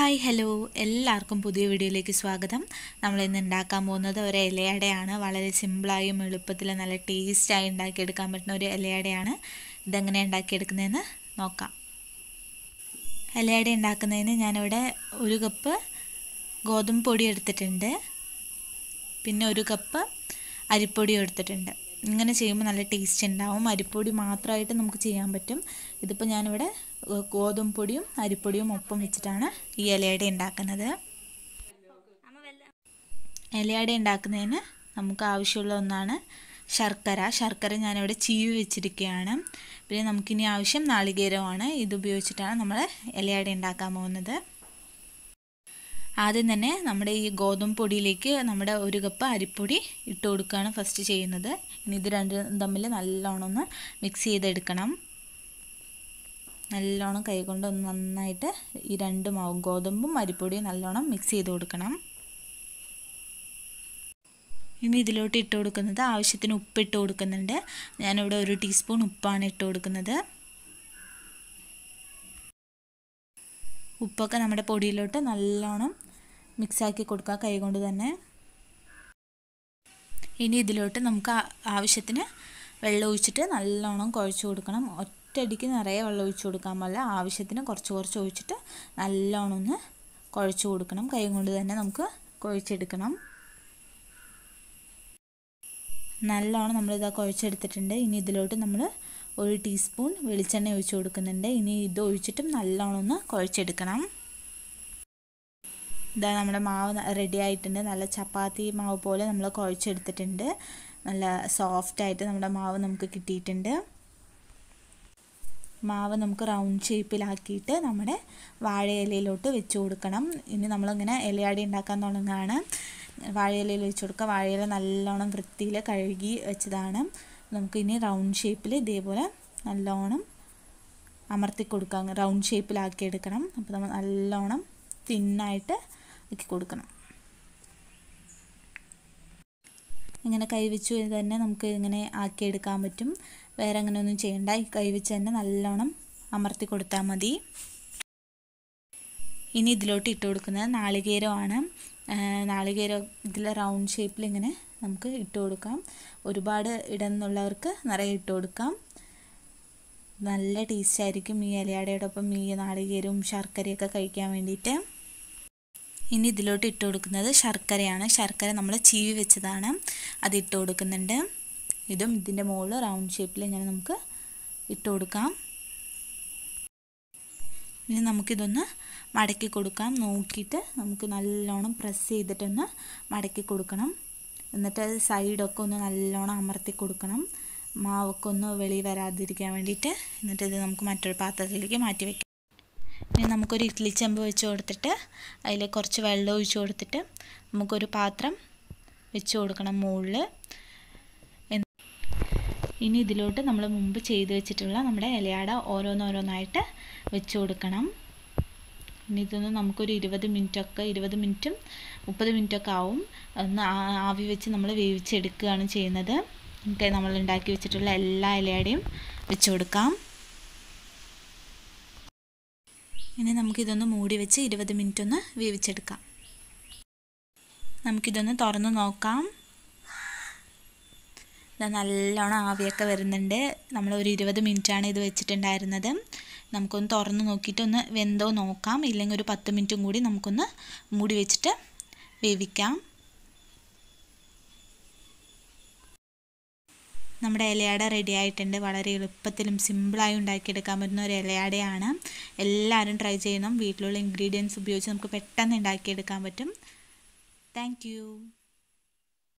hi hello എല്ലാവർക്കും പുതിയ വീഡിയോയിലേക്ക് സ്വാഗതം നമ്മൾ ഇന്ന് ഉണ്ടാക്കാൻ പോകുന്നത് ഒരു ഇലയടയാണ് വളരെ സിമ്പിളായും എളുപ്പത്തിൽ നല്ല ടേസ്റ്റായി ഉണ്ടാക്കിയെടുക്കാൻ പറ്റുന്ന ഒരു ഇലയടയാണ് ഇതെങ്ങനെ ഉണ്ടാക്കിയെടുക്കുന്നതെന്ന് നോക്കാം ഇലയട ഉണ്ടാക്കുന്നതിന് ഞാനിവിടെ ഒരു കപ്പ് ഗോതമ്പ് പൊടി എടുത്തിട്ടുണ്ട് പിന്നെ ഒരു കപ്പ് അരിപ്പൊടി എടുത്തിട്ടുണ്ട് ഇങ്ങനെ ചെയ്യുമ്പോൾ നല്ല ടേസ്റ്റ് ഉണ്ടാവും അരിപ്പൊടി മാത്രമായിട്ട് നമുക്ക് ചെയ്യാൻ പറ്റും ഇതിപ്പോൾ ഞാനിവിടെ ഗോതമ്പ് പൊടിയും അരിപ്പൊടിയും ഒപ്പം വെച്ചിട്ടാണ് ഈ ഇലയട ഉണ്ടാക്കുന്നത് ഇലയട ഉണ്ടാക്കുന്നതിന് നമുക്ക് ആവശ്യമുള്ള ഒന്നാണ് ശർക്കര ശർക്കര ഞാനിവിടെ ചീവി വെച്ചിരിക്കുകയാണ് പിന്നെ നമുക്കിനി ആവശ്യം നാളികേരമാണ് ഇത് ഉപയോഗിച്ചിട്ടാണ് നമ്മൾ ഇലയട ഉണ്ടാക്കാൻ പോകുന്നത് ആദ്യം തന്നെ നമ്മുടെ ഈ ഗോതമ്പ് പൊടിയിലേക്ക് നമ്മുടെ ഒരു കപ്പ് അരിപ്പൊടി ഇട്ട് കൊടുക്കുകയാണ് ഫസ്റ്റ് ചെയ്യുന്നത് ഇനി ഇത് രണ്ടും തമ്മിൽ നല്ലോണം ഒന്ന് മിക്സ് ചെയ്തെടുക്കണം നല്ലോണം കൈകൊണ്ട് ഒന്ന് നന്നായിട്ട് ഈ രണ്ട് മാവും ഗോതമ്പും അരിപ്പൊടിയും നല്ലോണം മിക്സ് ചെയ്ത് കൊടുക്കണം ഇനി ഇതിലോട്ട് ഇട്ട് കൊടുക്കുന്നത് ആവശ്യത്തിന് ഉപ്പ് ഇട്ട് കൊടുക്കുന്നുണ്ട് ഞാനിവിടെ ഒരു ടീസ്പൂൺ ഉപ്പാണ് ഇട്ട് കൊടുക്കുന്നത് ഉപ്പൊക്കെ നമ്മുടെ പൊടിയിലോട്ട് നല്ലോണം മിക്സാക്കി കൊടുക്കുക കൈകൊണ്ട് തന്നെ ഇനി ഇതിലോട്ട് നമുക്ക് ആവശ്യത്തിന് വെള്ളം ഒഴിച്ചിട്ട് നല്ലോണം കുഴച്ച് കൊടുക്കണം ഒറ്റയടിക്ക് നിറയെ വെള്ളം ഒഴിച്ച് കൊടുക്കാൻ പാടില്ല ആവശ്യത്തിന് കുറച്ച് കുറച്ച് ഒഴിച്ചിട്ട് നല്ലോണം ഒന്ന് കുഴച്ച് കൊടുക്കണം കൈ കൊണ്ട് തന്നെ നമുക്ക് കുഴച്ചെടുക്കണം നല്ലോണം നമ്മളിതാ കുഴച്ചെടുത്തിട്ടുണ്ട് ഇനി ഇതിലോട്ട് നമ്മൾ ഒരു ടീസ്പൂൺ വെളിച്ചെണ്ണ ഒഴിച്ച് കൊടുക്കുന്നുണ്ട് ഇനി ഇത് ഒഴിച്ചിട്ടും നല്ലോണം ഒന്ന് കുഴച്ചെടുക്കണം ഇതാ നമ്മുടെ മാവ് റെഡി ആയിട്ടുണ്ട് നല്ല ചപ്പാത്തി മാവ് പോലെ നമ്മൾ കുഴച്ചെടുത്തിട്ടുണ്ട് നല്ല സോഫ്റ്റായിട്ട് നമ്മുടെ മാവ് നമുക്ക് കിട്ടിയിട്ടുണ്ട് മാവ് നമുക്ക് റൗണ്ട് ഷേപ്പിലാക്കിയിട്ട് നമ്മുടെ വാഴയിലയിലോട്ട് വെച്ച് കൊടുക്കണം ഇനി നമ്മളിങ്ങനെ ഇലയാടി ഉണ്ടാക്കാൻ തുടങ്ങുകയാണ് വാഴയിലയിൽ വെച്ച് കൊടുക്കുക വാഴയില നല്ലോണം വൃത്തിയിൽ കഴുകി വെച്ചതാണ് നമുക്കിനി റൗണ്ട് ഷേപ്പിൽ ഇതേപോലെ നല്ലോണം അമർത്തി കൊടുക്കാം റൗണ്ട് ഷേപ്പിലാക്കി എടുക്കണം അപ്പോൾ നമ്മൾ നല്ലോണം തിന്നായിട്ട് ആക്കി കൊടുക്കണം ഇങ്ങനെ കൈവച്ച് തന്നെ നമുക്ക് ഇങ്ങനെ ആക്കിയെടുക്കാൻ പറ്റും വേറെ അങ്ങനെ ഒന്നും ചെയ്യണ്ട ഈ കൈവച്ച് തന്നെ നല്ലോണം അമർത്തി കൊടുത്താൽ മതി ഇനി ഇതിലോട്ട് ഇട്ട് കൊടുക്കുന്നത് നാളികേരമാണ് നാളികേരം ഇതിൽ റൗണ്ട് ഷേപ്പിൽ ഇങ്ങനെ നമുക്ക് ഇട്ട് കൊടുക്കാം ഒരുപാട് ഇടുന്നുള്ളവർക്ക് നിറയെ ഇട്ട് കൊടുക്കാം നല്ല ടേസ്റ്റ് ആയിരിക്കും ഈ ഇലയടയോടൊപ്പം ഈ നാളികേരവും ശർക്കരയൊക്കെ കഴിക്കാൻ വേണ്ടിയിട്ട് ഇനി ഇതിലോട്ട് ഇട്ട് കൊടുക്കുന്നത് ശർക്കരയാണ് ശർക്കര നമ്മൾ ചീവി വെച്ചതാണ് അത് ഇട്ട് കൊടുക്കുന്നുണ്ട് ഇതും ഇതിൻ്റെ മുകളിൽ റൗണ്ട് ഷേപ്പിൽ ഇങ്ങനെ നമുക്ക് ഇട്ട് കൊടുക്കാം ഇനി നമുക്കിതൊന്ന് മടക്കി കൊടുക്കാം നോക്കിയിട്ട് നമുക്ക് നല്ലോണം പ്രസ് ചെയ്തിട്ടൊന്ന് മടക്കി കൊടുക്കണം എന്നിട്ട് സൈഡൊക്കെ ഒന്ന് നല്ലോണം അമർത്തി കൊടുക്കണം മാവൊക്കെ ഒന്ന് വെളി വരാതിരിക്കാൻ വേണ്ടിയിട്ട് എന്നിട്ട് ഇത് നമുക്ക് മറ്റൊരു പാത്രത്തിലേക്ക് മാറ്റി വയ്ക്കാം ഇനി നമുക്കൊരു ഇഡ്ഡലി ചെമ്പ് വെച്ച് കൊടുത്തിട്ട് അതിൽ കുറച്ച് വെള്ളം ഒഴിച്ച് കൊടുത്തിട്ട് നമുക്കൊരു പാത്രം വെച്ച് കൊടുക്കണം മുകളിൽ ഇനി ഇതിലോട്ട് നമ്മൾ മുമ്പ് ചെയ്ത് വെച്ചിട്ടുള്ള നമ്മുടെ ഇലയാട ഓരോന്നോരോന്നായിട്ട് വെച്ച് കൊടുക്കണം ഇനി ഇതൊന്ന് നമുക്കൊരു ഇരുപത് മിനിറ്റൊക്കെ ഇരുപത് മിനിറ്റും മുപ്പത് മിനിറ്റൊക്കെ ആവും ഒന്ന് ആവി വെച്ച് നമ്മൾ വേവിച്ചെടുക്കുകയാണ് ചെയ്യുന്നത് എന്നിട്ട് നമ്മൾ ഉണ്ടാക്കി വെച്ചിട്ടുള്ള എല്ലാ ഇലയുടെയും വെച്ച് കൊടുക്കാം ഇനി നമുക്കിതൊന്ന് മൂടി വെച്ച് ഇരുപത് മിനിറ്റ് ഒന്ന് വേവിച്ചെടുക്കാം നമുക്കിതൊന്ന് തുറന്ന് നോക്കാം ഇത് നല്ലോണം ആവിയൊക്കെ വരുന്നുണ്ട് നമ്മൾ ഒരു ഇരുപത് മിനിറ്റാണ് ഇത് വെച്ചിട്ടുണ്ടായിരുന്നത് നമുക്കൊന്ന് തുറന്ന് നോക്കിയിട്ട് ഒന്ന് വെന്തോ നോക്കാം ഇല്ലെങ്കിൽ ഒരു പത്ത് മിനിറ്റും കൂടി നമുക്കൊന്ന് മൂടി വെച്ചിട്ട് വേവിക്കാം നമ്മുടെ ഇലയാട റെഡി ആയിട്ടുണ്ട് വളരെ എളുപ്പത്തിലും സിമ്പിളായി ഉണ്ടാക്കിയെടുക്കാൻ പറ്റുന്ന ഒരു ഇലയാടയാണ് എല്ലാവരും ട്രൈ ചെയ്യണം വീട്ടിലുള്ള ഇൻഗ്രീഡിയൻസ് ഉപയോഗിച്ച് നമുക്ക് പെട്ടെന്ന് ഉണ്ടാക്കിയെടുക്കാൻ പറ്റും താങ്ക്